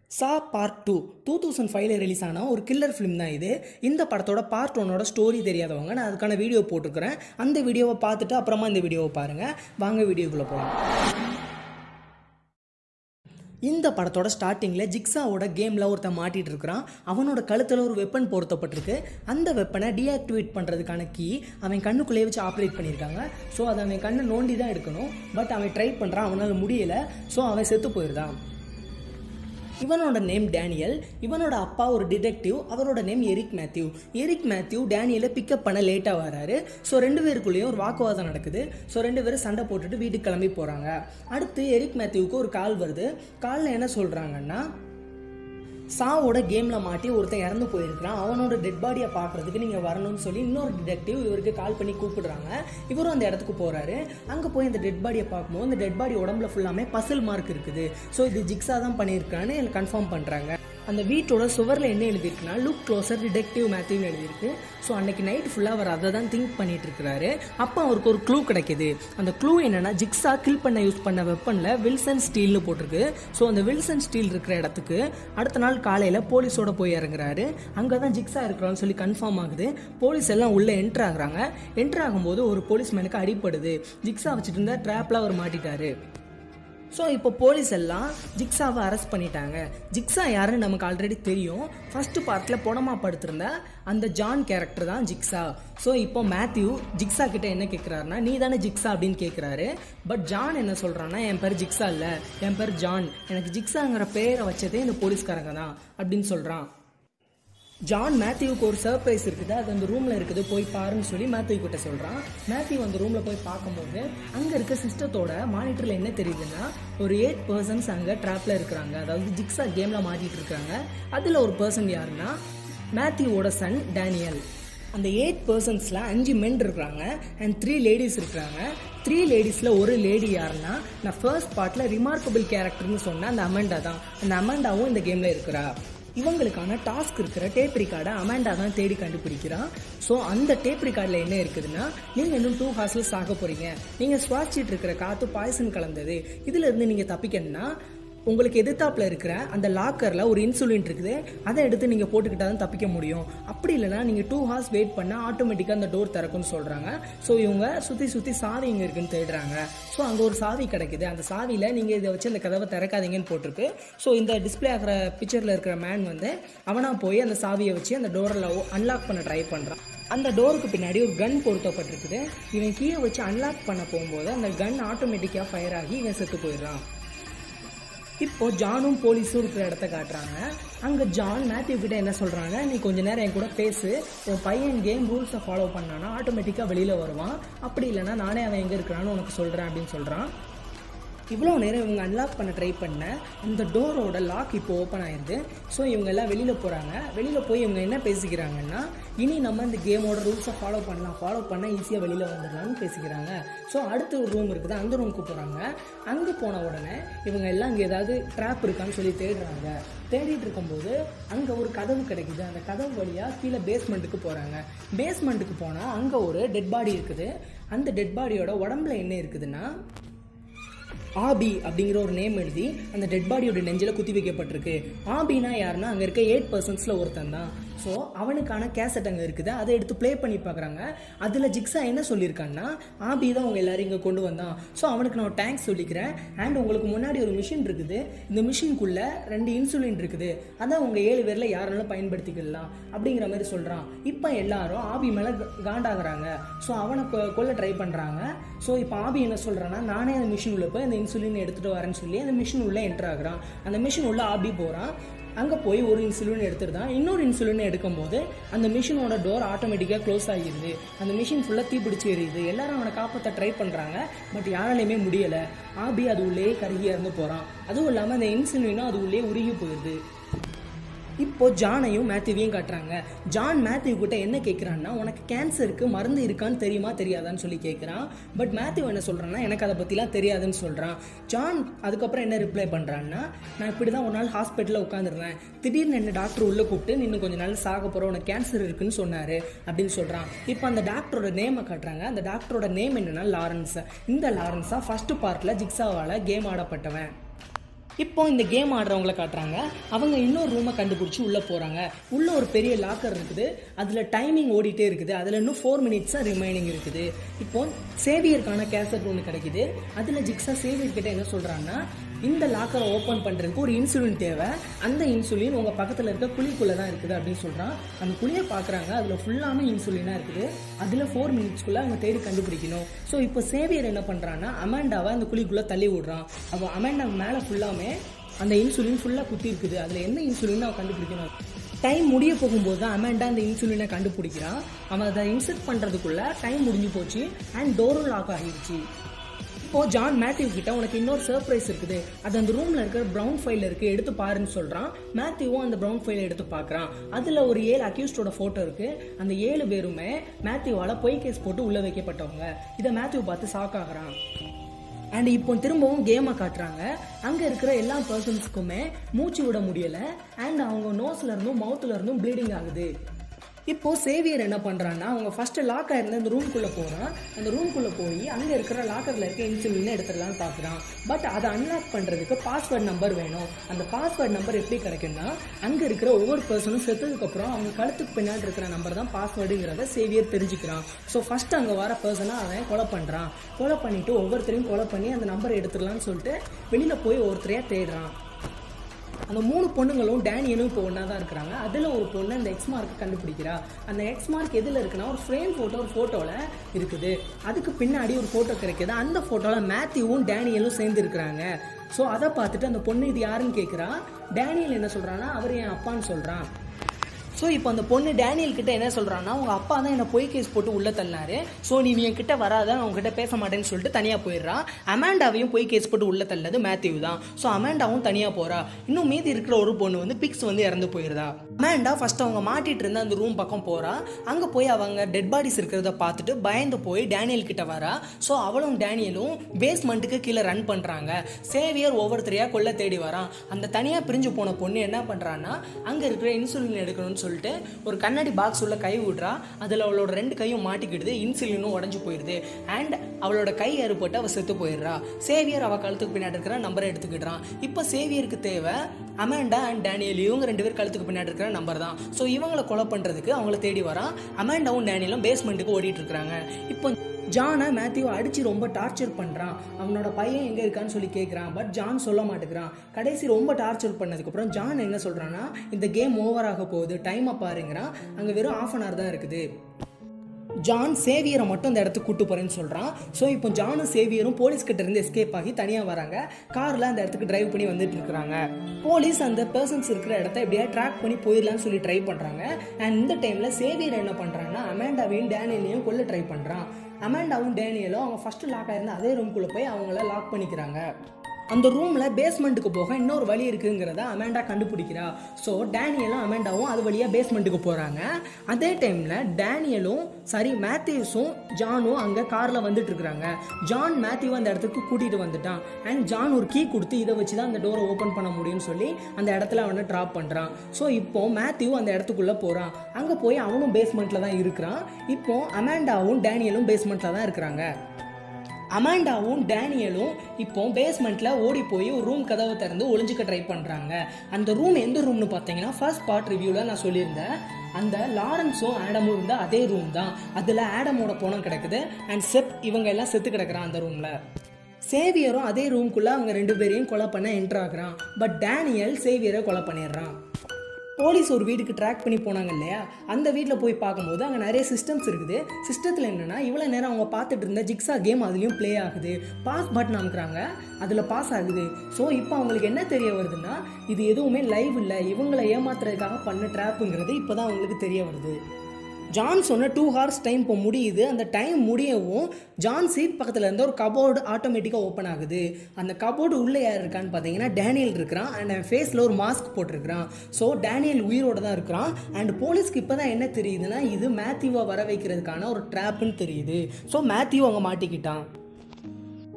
சா part two two thousand ஃபைவ்ல release ஆன ஒரு கில்லர் ஃபிலிம் தான் இது இந்த படத்தோட பார்ட் ஒன்னோட ஸ்டோரி தெரியாதவங்க நான் அதுக்கான வீடியோ போட்டிருக்கிறேன் அந்த வீடியோவை பார்த்துட்டு அப்புறமா இந்த வீடியோவை பாருங்கள் வாங்க வீடியோக்குள்ளே போகலாம் இந்த படத்தோட ஸ்டார்டிங்கில் ஜிக்ஸாவோட கேமில் ஒருத்தன் மாட்டிட்டு இருக்கிறான் அவனோட கழுத்தில் ஒரு வெப்பன் பொருத்தப்பட்டிருக்கு அந்த வெப்பனை டீஆக்டிவேட் பண்ணுறதுக்கான கீ அவன் கண்ணுக்குள்ளேயே வச்சு ஆப்ரேட் பண்ணியிருக்காங்க ஸோ அதை அவன் கண்ணை நோண்டி தான் எடுக்கணும் பட் அவன் ட்ரை பண்ணுறான் அவனால் முடியலை ஸோ அவன் செத்து போயிருந்தான் இவனோட நேம் டேனியல் இவனோட அப்பா ஒரு டிடெக்டிவ் அவரோட name Eric Matthew Eric Matthew டேனியலை பிக்கப் பண்ண லேட்டாக வராரு ஸோ ரெண்டு பேருக்குள்ளேயும் ஒரு வாக்குவாதம் நடக்குது ஸோ ரெண்டு பேரும் சண்டை போட்டுட்டு வீட்டுக்கு கிளம்பி போகிறாங்க அடுத்து எரிக் மேத்யூவுக்கு ஒரு கால் வருது காலில் என்ன சொல்கிறாங்கன்னா சாவோட கேமில் மாட்டி ஒருத்தன் இறந்து போயிருக்கிறான் அவனோட டெட் பாடியை பார்க்குறதுக்கு நீங்கள் வரணும்னு சொல்லி இன்னொரு டிடெக்டிவ் இவருக்கு கால் பண்ணி கூப்பிடுறாங்க இவரும் அந்த இடத்துக்கு போகிறாரு அங்கே போய் அந்த டெட் பாடியை பார்க்கும்போது அந்த டெட் பாடி உடம்புல ஃபுல்லாமே பசில் மார்க் இருக்குது ஸோ இது ஜிக்ஸா தான் பண்ணியிருக்கான்னு எனக்கு கன்ஃபார்ம் பண்ணுறாங்க அந்த வீட்டோட சுவரில் என்ன எழுதியிருக்குன்னா லுக் க்ளோசர் டிடெக்டிவ் மேத்யூன்னு எழுதியிருக்கு ஸோ அன்னைக்கு நைட் ஃபுல்லாக அவர் அதை தான் திங்க் பண்ணிட்டு இருக்கிறாரு அப்போ அவருக்கு ஒரு க்ளூ கிடைக்குது அந்த க்ளூ என்னன்னா ஜிக்ஸா கில் பண்ண யூஸ் பண்ண வெப்பனில் வில்சன் ஸ்டீல்னு போட்டிருக்கு ஸோ அந்த வில்சன் ஸ்டீல் இருக்கிற இடத்துக்கு அடுத்த நாள் காலையில் போலீஸோட போய் இறங்குறாரு அங்கே தான் ஜிக்ஸா இருக்கிறான்னு சொல்லி கன்ஃபார்ம் ஆகுது போலீஸ் எல்லாம் உள்ளே என்ட்ரு ஆகுறாங்க என்ட்ரு ஆகும்போது ஒரு போலீஸ்மேனுக்கு அடிப்படுது ஜிக்ஸா வச்சுட்டு இருந்தா ட்ராப்பில் அவர் மாட்டிட்டாரு ஸோ இப்போ போலீஸ் எல்லாம் ஜிக்ஸாவை அரெஸ்ட் பண்ணிட்டாங்க ஜிக்ஸா யாருன்னு நமக்கு ஆல்ரெடி தெரியும் ஃபர்ஸ்ட் பார்ட்டில் புடமா படுத்திருந்த அந்த ஜான் கேரக்டர் தான் ஜிக்ஸா ஸோ இப்போ மேத்யூ ஜிக்ஸா கிட்ட என்ன கேட்குறாருன்னா நீ தானே ஜிக்ஸா அப்படின்னு கேட்குறாரு பட் ஜான் என்ன சொல்கிறான்னா என் பேர் ஜிக்ஸா இல்லை என் பேர் ஜான் எனக்கு ஜிக்ஸாங்கிற பேரை வச்சதே இந்த போலீஸ்காரங்க தான் அப்படின்னு சொல்கிறான் ஜான் மேத்யூவுக்கு ஒரு சர்ப்ரைஸ் இருக்குது அது அந்த ரூமில் இருக்குது போய் பாருன்னு சொல்லி மேத்யூ கிட்ட சொல்கிறான் மேத்யூ அந்த ரூமில் போய் பார்க்கும்போது அங்கே இருக்க சிஸ்டத்தோட மானிட்டரில் என்ன தெரியுதுன்னா ஒரு எயிட் பர்சன்ஸ் அங்கே ட்ராப்பில் இருக்கிறாங்க அதாவது ஜிக்ஸா கேமில் மாட்டிட்டு இருக்காங்க அதில் ஒரு பர்சன் யாருன்னா மேத்யூவோட சன் டேனியல் அந்த எயிட் பர்சன்ஸில் அஞ்சு மென் இருக்கிறாங்க அண்ட் த்ரீ லேடிஸ் இருக்கிறாங்க த்ரீ லேடிஸில் ஒரு லேடி யாருன்னா நான் ஃபர்ஸ்ட் பார்ட்டில் ரிமார்க்கபிள் கேரக்டர்னு சொன்னேன் அந்த அமெண்டா தான் அந்த அமெண்டாவும் இந்த கேமில் இருக்கிறா இவங்களுக்கான டாஸ்க் இருக்கிற டேப் ரிகார்டை அமேண்டா தான் தேடி கண்டுபிடிக்கிறான் ஸோ அந்த டேப் ரிகார்டில் என்ன இருக்குதுன்னா நீங்கள் இன்னும் டூ ஹார்ஸில் சாக போகிறீங்க நீங்கள் சுவாசிச்சுட்டு இருக்கிற காற்று பாய்சன் கலந்தது இதில் இருந்து நீங்கள் தப்பிக்கணும்னா உங்களுக்கு எதிர்த்தாப்பில் இருக்கிற அந்த லாக்கரில் ஒரு இன்சுலின் இருக்குது அதை எடுத்து நீங்கள் போட்டுக்கிட்டா தான் தப்பிக்க முடியும் அப்படி இல்லைனா நீங்கள் டூ ஹார்ஸ் வெயிட் பண்ணால் ஆட்டோமேட்டிக்காக அந்த டோர் திறக்கும்னு சொல்கிறாங்க ஸோ இவங்க சுற்றி சுற்றி சாவி இங்கே இருக்குன்னு தேடுறாங்க ஸோ அங்கே ஒரு சாவி கிடைக்குது அந்த சாவியில் நீங்கள் இதை வச்சு அந்த கதவை திறக்காதீங்கன்னு போட்டிருக்கு ஸோ இந்த டிஸ்பிளே ஆகிற பிக்சரில் இருக்கிற மேன் வந்து அவனாக போய் அந்த சாவியை வச்சு அந்த டோரில் அன்லாக் பண்ண ட்ரை பண்ணுறான் அந்த டோருக்கு பின்னாடி ஒரு கன் பொருத்தப்பட்டிருக்குது இவன் கீழே வச்சு அன்லாக் பண்ண போகும்போது அந்த கன் ஆட்டோமேட்டிக்காக ஃபயர் ஆகி இவன் செத்து போயிடுறான் இப்போ ஜானும் போலீஸும் இருக்கிற இடத்த காட்டுறாங்க அங்கே ஜான் மேத்யூ கிட்ட என்ன சொல்கிறாங்க நீ கொஞ்ச நேரம் என் கூட பேசு உன் பையன் கேம் ரூல்ஸை ஃபாலோ பண்ணானா ஆட்டோமேட்டிக்காக வெளியில் வருவான் அப்படி இல்லைனா நானே அவன் எங்கே இருக்கிறான்னு உனக்கு சொல்கிறேன் அப்படின்னு சொல்கிறான் இவ்வளோ நேரம் இவங்க அன்லாக் பண்ண ட்ரை பண்ண அந்த டோரோட லாக் இப்போ ஓப்பன் ஆயிடுது ஸோ இவங்க எல்லாம் வெளியில் போகிறாங்க வெளியில் போய் இவங்க என்ன பேசிக்கிறாங்கன்னா இனி நம்ம இந்த கேமோட ரூல்ஸை ஃபாலோ பண்ணலாம் ஃபாலோ பண்ணால் ஈஸியாக வெளியில் வந்துடலாம்னு பேசிக்கிறாங்க ஸோ அடுத்த ஒரு ரூம் இருக்குது அந்த ரூமுக்கு போகிறாங்க அங்கே போன உடனே இவங்க எல்லாம் இங்கே ஏதாவது ட்ராப் இருக்கான்னு சொல்லி தேடுறாங்க தேடிட்டு இருக்கும்போது அங்கே ஒரு கதவு கிடைக்குது அந்த கதவு வழியாக கீழே பேஸ்மெண்ட்டுக்கு போகிறாங்க பேஸ்மெண்ட்டுக்கு போனால் அங்கே ஒரு டெட் பாடி இருக்குது அந்த டெட் பாடியோட உடம்புல என்ன இருக்குதுன்னா ஆபி அப்படிங்கிற ஒரு நேம் எழுதி அந்த டெட் பாடியோட நெஞ்சில் குத்தி வைக்கப்பட்டிருக்கு ஆபினா யாருன்னா அங்கே இருக்க எயிட் பர்சன்ஸில் ஒருத்தன் தான் ஸோ அவனுக்கான கேசட் அங்கே இருக்குது அதை எடுத்து ப்ளே பண்ணி பார்க்குறாங்க அதில் ஜிக்ஸா என்ன சொல்லியிருக்கான்னா ஆபி தான் அவங்க எல்லாரும் இங்கே கொண்டு வந்தான் ஸோ அவனுக்கு நான் தேங்க்ஸ் சொல்லிக்கிறேன் அண்ட் உங்களுக்கு முன்னாடி ஒரு மிஷின் இருக்குது இந்த மிஷினுக்குள்ளே ரெண்டு இன்சுலின் இருக்குது அதான் உங்கள் ஏழு பேரில் யாராலும் பயன்படுத்திக்கலாம் அப்படிங்கிற மாதிரி சொல்கிறான் இப்போ எல்லாரும் ஆபி மேலே காண்டாகிறாங்க ஸோ அவனை கொ- கொல்ல ட்ரை பண்ணுறாங்க ஸோ இப்போ ஆபி என்ன சொல்கிறான்னா நானே அந்த மிஷின் உள்ள போய் அந்த இன்சுலின் எடுத்துகிட்டு வரேன்னு சொல்லி அந்த மிஷின் உள்ளே என்டர் ஆகுறான் அந்த மிஷின் உள்ள ஆபி போகிறான் அங்கே போய் ஒரு இன்சுலின் எடுத்துருந்தான் இன்னொரு இன்சுலின் எடுக்கும்போது அந்த மிஷினோட டோர் ஆட்டோமேட்டிக்காக க்ளோஸ் ஆகிடுது அந்த மிஷின் ஃபுல்லாக தீப்பிடிச்சு எரியுது எல்லாரும் அவனை காப்பாற்ற ட்ரை பண்ணுறாங்க பட் யாராலையுமே முடியலை ஆபி அது உள்ளே கருகி இறந்து போகிறான் அதுவும் இல்லாமல் அந்த இன்சுலினும் அது உள்ளே உருகி போயிடுது இப்போ ஜானையும் மேத்யூவையும் காட்டுறாங்க ஜான் மேத்யூ கிட்ட என்ன கேட்குறான்னா உனக்கு கேன்சருக்கு மருந்து இருக்கான்னு தெரியுமா தெரியாதான்னு சொல்லி கேட்குறான் பட் மேத்யூ என்ன சொல்கிறான்னா எனக்கு அதை பற்றிலாம் தெரியாதுன்னு சொல்கிறான் ஜான் அதுக்கப்புறம் என்ன ரிப்ளை பண்ணுறான்னா நான் இப்படி தான் ஒரு நாள் ஹாஸ்பிட்டலில் உட்காந்துருந்தேன் திடீர்னு என்ன டாக்டர் உள்ளே கூப்பிட்டு நீ இன்னும் கொஞ்சம் நாள் சாக போகிற உனக்கு கேன்சர் இருக்குன்னு சொன்னார் அப்படின்னு சொல்கிறான் இப்போ அந்த டாக்டரோட நேமை காட்டுறாங்க அந்த டாக்டரோட நேம் என்னன்னா லாரன்ஸ் இந்த லாரன்ஸா ஃபர்ஸ்ட் பார்ட்டில் ஜிக்ஸாவால் கேம் ஆடப்பட்டவன் இப்போ இந்த கேம் ஆடுறவங்கள காட்டுறாங்க அவங்க இன்னொரு ரூமை கண்டுபிடிச்சி உள்ளே போகிறாங்க உள்ளே ஒரு பெரிய லாக்கர் இருக்குது அதில் டைமிங் ஓடிட்டே இருக்குது அதில் இன்னும் ஃபோர் மினிட்ஸ் தான் ரிமைனிங் இருக்குது இப்போ சேவியருக்கான கேசட் ஒன்று கிடைக்குது அதில் ஜிக்ஸா சேவியர் கிட்ட என்ன சொல்கிறாங்கன்னா இந்த லாக்கரை ஓப்பன் பண்ணுறதுக்கு ஒரு இன்சுலின் தேவை அந்த இன்சுலின் உங்கள் பக்கத்தில் இருக்க குழிக்குள்ளே தான் இருக்குது அப்படின்னு சொல்கிறான் அந்த குழியை பார்க்குறாங்க அதில் ஃபுல்லாமே இன்சுலினாக இருக்குது அதில் ஃபோர் மினிட்ஸ்க்குள்ளே அவங்க தேடி கண்டுபிடிக்கணும் ஸோ இப்போ சேவியர் என்ன பண்ணுறான்னா அமாண்டாவை அந்த குழிக்குள்ளே தள்ளி விடுறான் அப்போ அமாண்டா மேலே ஃபுல்லாமே அந்த இன்சுலின் ஃபுல்லாக குத்தி இருக்குது அதில் என்ன இன்சுலின் அவன் கண்டுபிடிக்கணும் டைம் முடிய போகும்போது தான் அமேண்டா அந்த இன்சுலினை கண்டுபிடிக்கிறான் அவன் அதை இன்செர்ட் பண்ணுறதுக்குள்ள டைம் முடிஞ்சு போச்சு அண்ட் டோரும் லாக் ஆகிடுச்சு இப்போ ஜான் மேத்யூ கிட்ட உனக்கு இன்னொரு சர்ப்ரைஸ் இருக்குது அது அந்த ரூம்ல இருக்கிற ப்ரௌன் ஃபைல் இருக்கு எடுத்து பாருன்னு சொல்றான் மேத்யூவும் அந்த ப்ரௌன் ஃபைலை எடுத்து பார்க்கறான் அதுல ஒரு ஏழு அக்யூஸ்டோட போட்டோ இருக்கு அந்த ஏழு பேருமே மேத்யூவால பொய் கேஸ் போட்டு உள்ள வைக்கப்பட்டவங்க இதை மேத்யூ பார்த்து ஷாக் ஆகுறான் அண்ட் இப்போ திரும்பவும் கேமை காட்டுறாங்க அங்கே இருக்கிற எல்லா பர்சன்ஸ்க்குமே மூச்சு விட முடியலை அண்ட் அவங்க நோஸ்ல இருந்தும் மவுத்ல இருந்தும் ப்ளீடிங் ஆகுது இப்போ சேவியர் என்ன பண்றான்னா அவங்க ஃபர்ஸ்ட் லாக் ஆயிருந்த அந்த ரூம்குள்ள போறான் அந்த ரூம்குள்ள போய் அங்க இருக்கிற லாக்கர்ல இருக்க இன்சுலின் எடுத்துடலாம்னு பாக்குறான் பட் அதை அன்லாக் பண்றதுக்கு பாஸ்வேர்ட் நம்பர் வேணும் அந்த பாஸ்வேர்ட் நம்பர் எப்படி கிடைக்கும்னா அங்க இருக்கிற ஒவ்வொரு பர்சனும் செத்ததுக்கு அப்புறம் அவங்க கழுத்துக்கு பின்னாடி இருக்கிற நம்பர் தான் பாஸ்வேர்டுங்கிறத சேவியர் தெரிஞ்சுக்கிறான் ஸோ ஃபர்ஸ்ட் அங்க வர பர்சனை அவன் கொலை பண்றான் கொலை பண்ணிட்டு ஒவ்வொருத்தரையும் கொலை பண்ணி அந்த நம்பரை எடுத்துடலாம்னு சொல்லிட்டு வெளியில போய் ஒருத்தரையா தேடுறான் அந்த மூணு பொண்ணுங்களும் டேனியலும் இப்போ ஒன்றா தான் இருக்கிறாங்க அதில் ஒரு பொண்ணு அந்த எக்ஸ் மார்க்கை கண்டுபிடிக்கிறா அந்த எக்ஸ் மார்க் எதில் இருக்குன்னா ஒரு ஃப்ரேம் ஃபோட்டோ ஒரு ஃபோட்டோவில் இருக்குது அதுக்கு பின்னாடி ஒரு ஃபோட்டோ கிடைக்குது அந்த ஃபோட்டோவில் மேத்யூவும் டேனியலும் சேர்ந்து இருக்கிறாங்க ஸோ அதை பார்த்துட்டு அந்த பொண்ணு இது யாருன்னு கேட்குறா டேனியல் என்ன சொல்கிறான்னா அவர் என் அப்பான்னு சொல்கிறான் ஸோ இப்போ அந்த பொண்ணு டேனியல் கிட்ட என்ன சொல்றான்னா உங்க அப்பா தான் என்ன பொய் கேஸ் போட்டு உள்ள தள்ளினாரு ஸோ நீ என் கிட்ட வராத நான் உங்ககிட்ட பேச மாட்டேன்னு சொல்லிட்டு தனியா போயிடுறான் அமாண்டாவையும் பொய் கேஸ் போட்டு உள்ள தள்ளது மேத்யூ தான் ஸோ அமாண்டாவும் தனியா போறா இன்னும் மீதி இருக்கிற ஒரு பொண்ணு வந்து பிக்ஸ் வந்து இறந்து போயிருதா அமாண்டா ஃபர்ஸ்ட் அவங்க மாட்டிட்டு இருந்த அந்த ரூம் பக்கம் போறா அங்க போய் அவங்க டெட் பாடிஸ் இருக்கிறத பார்த்துட்டு பயந்து போய் டேனியல் கிட்ட வரா ஸோ அவளும் டேனியலும் பேஸ்மெண்ட்டுக்கு கீழே ரன் பண்றாங்க சேவியர் ஒவ்வொருத்தரையா கொல்ல தேடி வரான் அந்த தனியா பிரிஞ்சு போன பொண்ணு என்ன பண்றான்னா அங்க இருக்கிற இன்சுலின் எடுக்கணும்னு சொல்லிட்டு ஒரு கண்ணாடி பாக்ஸ் உள்ள கை விடுறா அதில் அவளோட ரெண்டு கையும் மாட்டிக்கிடுது இன்சுலினும் உடஞ்சு போயிடுது அண்ட் அவளோட கை அறுபட்டு அவள் செத்து போயிடுறா சேவியர் அவள் கழுத்துக்கு பின்னாடி இருக்கிற நம்பரை எடுத்துக்கிடுறான் இப்போ சேவியருக்கு தேவை அமாண்டா அண்ட் டேனியல் இவங்க ரெண்டு பேர் கழுத்துக்கு பின்னாடி இருக்கிற நம்பர் தான் ஸோ இவங்களை கொலை பண்ணுறதுக்கு அவங்கள தேடி வரான் அமாண்டாவும் டேனியலும் பேஸ்மெண்ட்டுக்கு ஓடிட்டு இருக்கிறாங்க இப்போ ஜானை மேத்யூ அடிச்சு ரொம்ப டார்ச்சர் பண்ணுறான் அவனோட பையன் எங்கே இருக்கான்னு சொல்லி கேட்குறான் பட் ஜான் சொல்ல மாட்டேங்கிறான் கடைசி ரொம்ப டார்ச்சர் பண்ணதுக்கப்புறம் ஜான் என்ன சொல்கிறான்னா இந்த கேம் ஓவர் ஆக போகுது டைமை பாருங்கிறான் அங்கே வெறும் ஆஃப் அன் ஹவர் தான் இருக்குது ஜான் சேவியரை மட்டும் அந்த இடத்துக்கு கூட்டு போறேன்னு சொல்றான் ஸோ இப்போ ஜானும் சேவியரும் போலீஸ் கிட்ட இருந்து எஸ்கேப் ஆகி தனியாக வராங்க கார்ல அந்த இடத்துக்கு டிரைவ் பண்ணி வந்துட்டு இருக்காங்க போலீஸ் அந்த பர்சன்ஸ் இருக்கிற இடத்த எப்படியா ட்ராக் பண்ணி போயிடலாம்னு சொல்லி ட்ரை பண்றாங்க அண்ட் இந்த டைம்ல சேவியர் என்ன பண்றாங்கன்னா அமாண்டாவையும் டேனியலையும் கொல்ல ட்ரை பண்றான் அமாண்டாவும் டேனியலும் அவங்க ஃபர்ஸ்ட் லாக் ஆயிருந்த அதே ரூம்குள்ள போய் அவங்கள லாக் பண்ணிக்கிறாங்க அந்த ரூம்ல பேஸ்மெண்ட்டுக்கு போக இன்னொரு வழி இருக்குங்கிறத அமேண்டா கண்டுபிடிக்கிறா ஸோ டேனியலும் அமேண்டாவும் அது வழியா பேஸ்மெண்ட்டுக்கு போறாங்க அதே டைம்ல டேனியலும் சாரி மேத்யூஸும் ஜானும் அங்க கார்ல வந்துட்டு இருக்காங்க ஜான் மேத்யூ அந்த இடத்துக்கு கூட்டிட்டு வந்துட்டான் அண்ட் ஜான் ஒரு கீ கொடுத்து இதை வச்சு தான் அந்த டோரை ஓப்பன் பண்ண முடியும்னு சொல்லி அந்த இடத்துல அவனை ட்ராப் பண்றான் ஸோ இப்போ மேத்யூ அந்த இடத்துக்குள்ள போறான் அங்க போய் அவனும் பேஸ்மெண்ட்ல தான் இருக்கிறான் இப்போ அமேண்டாவும் டேனியலும் பேஸ்மெண்ட்ல தான் இருக்கிறாங்க அமாண்டாவும் டேனியலும் இப்போ பேஸ்மெண்ட்ல ஓடி போய் ஒரு ரூம் கதவை திறந்து ஒளிஞ்சுக்க ட்ரை பண்றாங்க அந்த ரூம் எந்த ரூம்னு பார்த்தீங்கன்னா ஃபர்ஸ்ட் பார்ட் ரிவ்யூல நான் சொல்லியிருந்தேன் அந்த லாரன்ஸும் ஆடமும் இருந்த அதே ரூம் தான் அதில் ஆடமோட பணம் கிடக்குது அண்ட் செப் இவங்க எல்லாம் செத்து கிடக்குறான் அந்த ரூம்ல சேவியரும் அதே ரூம்குள்ள அவங்க ரெண்டு பேரையும் கொலை பண்ண என்டர் ஆகுறான் பட் டேனியல் சேவியரை கொலை பண்ணிடுறான் போலீஸ் ஒரு வீட்டுக்கு ட்ராக் பண்ணி போனாங்க இல்லையா அந்த வீட்டில் போய் பார்க்கும்போது அங்கே நிறைய சிஸ்டம்ஸ் இருக்குது சிஸ்டத்தில் என்னென்னா இவ்வளோ நேரம் அவங்க பார்த்துட்டு இருந்த ஜிக்ஸா கேம் அதுலேயும் ப்ளே ஆகுது பாஸ் பட்டன் அமுக்குறாங்க அதில் பாஸ் ஆகுது ஸோ இப்போ அவங்களுக்கு என்ன தெரிய வருதுன்னா இது எதுவுமே லைவ் இல்லை இவங்களை ஏமாத்துறதுக்காக பண்ண ட்ராப்புங்கிறது இப்போ தான் அவங்களுக்கு தெரிய வருது ஜான் சொன்ன டூ ஹவர்ஸ் டைம் இப்போ முடியுது அந்த டைம் முடியவும் ஜான் சீட் பக்கத்தில் இருந்த ஒரு கபோர்டு ஆட்டோமேட்டிக்காக ஓப்பன் ஆகுது அந்த கபோர்டு உள்ளே யார் இருக்கான்னு பார்த்தீங்கன்னா டேனியல் இருக்கிறான் அண்ட் அவன் ஃபேஸில் ஒரு மாஸ்க் போட்டிருக்கிறான் ஸோ டேனியல் உயிரோட தான் இருக்கிறான் அண்ட் போலீஸ்க்கு இப்போ தான் என்ன தெரியுதுன்னா இது மேத்யூவை வர வைக்கிறதுக்கான ஒரு ட்ராப்னு தெரியுது ஸோ மேத்யூ அங்கே மாட்டிக்கிட்டான்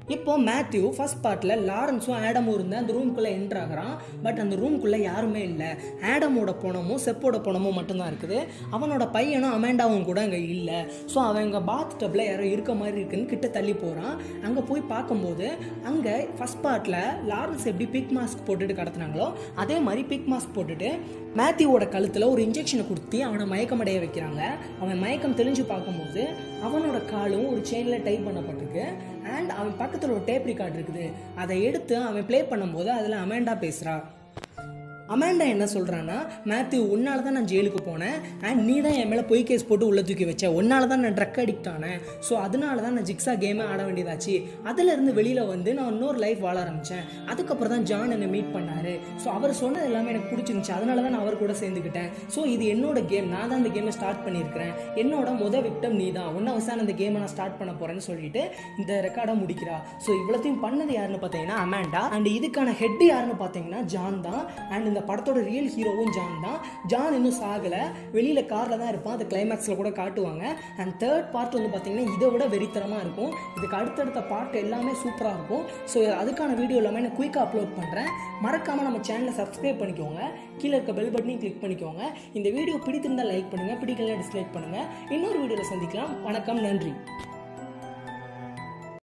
இப்போ மேத்யூ ஃபர்ஸ்ட் பார்ட்டில் லாரன்ஸும் ஆடமும் இருந்து அந்த ரூம்குள்ளே என்ட்ரு ஆகிறான் பட் அந்த ரூம்குள்ளே யாருமே இல்லை ஆடமோட பணமும் செப்போட பணமும் மட்டும்தான் இருக்குது அவனோட பையனும் அமேண்டாவும் கூட அங்கே இல்லை ஸோ அவன் அங்கே பாத் டப்பில் யாரோ இருக்க மாதிரி இருக்குன்னு கிட்ட தள்ளி போகிறான் அங்கே போய் பார்க்கும்போது அங்கே ஃபர்ஸ்ட் பார்ட்டில் லாரன்ஸ் எப்படி பிக் மாஸ்க் போட்டுட்டு கடத்துனாங்களோ அதே மாதிரி பிக் மாஸ்க் போட்டுட்டு மேத்யூவோட கழுத்தில் ஒரு இன்ஜெக்ஷனை கொடுத்து அவனை மயக்கமடைய வைக்கிறாங்க அவன் மயக்கம் தெளிஞ்சு பார்க்கும்போது அவனோட காலும் ஒரு செயினில் டைப் பண்ணப்பட்டிருக்கு அண்ட் அவன் பக்கத்தில் ஒரு டேப் ரெக்கார்ட் இருக்குது அதை எடுத்து அவன் ப்ளே பண்ணும்போது அதில் அமேண்டா பேசுகிறா அமேண்டா என்ன சொல்கிறான்னா மேத்யூ உன்னால தான் நான் ஜெயிலுக்கு போனேன் அண்ட் நீ தான் என் மேலே பொய் கேஸ் போட்டு உள்ளே தூக்கி வச்ச உன்னால தான் நான் ட்ரக் அடிக்ட் ஆனேன் ஸோ அதனால தான் நான் ஜிக்ஸா கேமே ஆட வேண்டியதாச்சு அதுலேருந்து வெளியில் வந்து நான் இன்னொரு லைஃப் வாழ ஆரம்பித்தேன் அதுக்கப்புறம் தான் ஜான் என்னை மீட் பண்ணார் ஸோ அவர் சொன்னது எல்லாமே எனக்கு பிடிச்சிருந்துச்சு அதனால தான் நான் அவர் கூட சேர்ந்துக்கிட்டேன் ஸோ இது என்னோட கேம் நான் தான் இந்த கேமை ஸ்டார்ட் பண்ணியிருக்கிறேன் என்னோட முத விக்டம் நீ தான் ஒன்றும் அவசான இந்த கேமை நான் ஸ்டார்ட் பண்ண போகிறேன்னு சொல்லிட்டு இந்த ரெக்கார்டை முடிக்கிறா ஸோ இவ்வளோத்தையும் பண்ணது யாருன்னு பார்த்தீங்கன்னா அமேண்டா அண்ட் இதுக்கான ஹெட் யாருன்னு பார்த்தீங்கன்னா ஜான் தான் அண்ட் இந்த படத்தோட ரியல் ஹீரோவும் ஜான் தான் ஜான் இன்னும் சாகலை வெளியில் காரில் தான் இருப்பான் அது கிளைமேக்ஸில் கூட காட்டுவாங்க அண்ட் தேர்ட் பார்ட் வந்து பார்த்தீங்கன்னா இதை விட வெறித்தரமாக இருக்கும் இதுக்கு அடுத்தடுத்த பார்ட் எல்லாமே சூப்பராக இருக்கும் ஸோ அதுக்கான வீடியோ எல்லாமே நான் குயிக்காக அப்லோட் பண்ணுறேன் மறக்காமல் நம்ம சேனலை சப்ஸ்கிரைப் பண்ணிக்கோங்க கீழே இருக்க பெல் பட்டனையும் கிளிக் பண்ணிக்கோங்க இந்த வீடியோ பிடித்திருந்தால் லைக் பண்ணுங்கள் பிடிக்கல டிஸ்லைக் பண்ணுங்கள் இன்னொரு வீடியோவில் சந்திக்கலாம் வணக்கம் நன்றி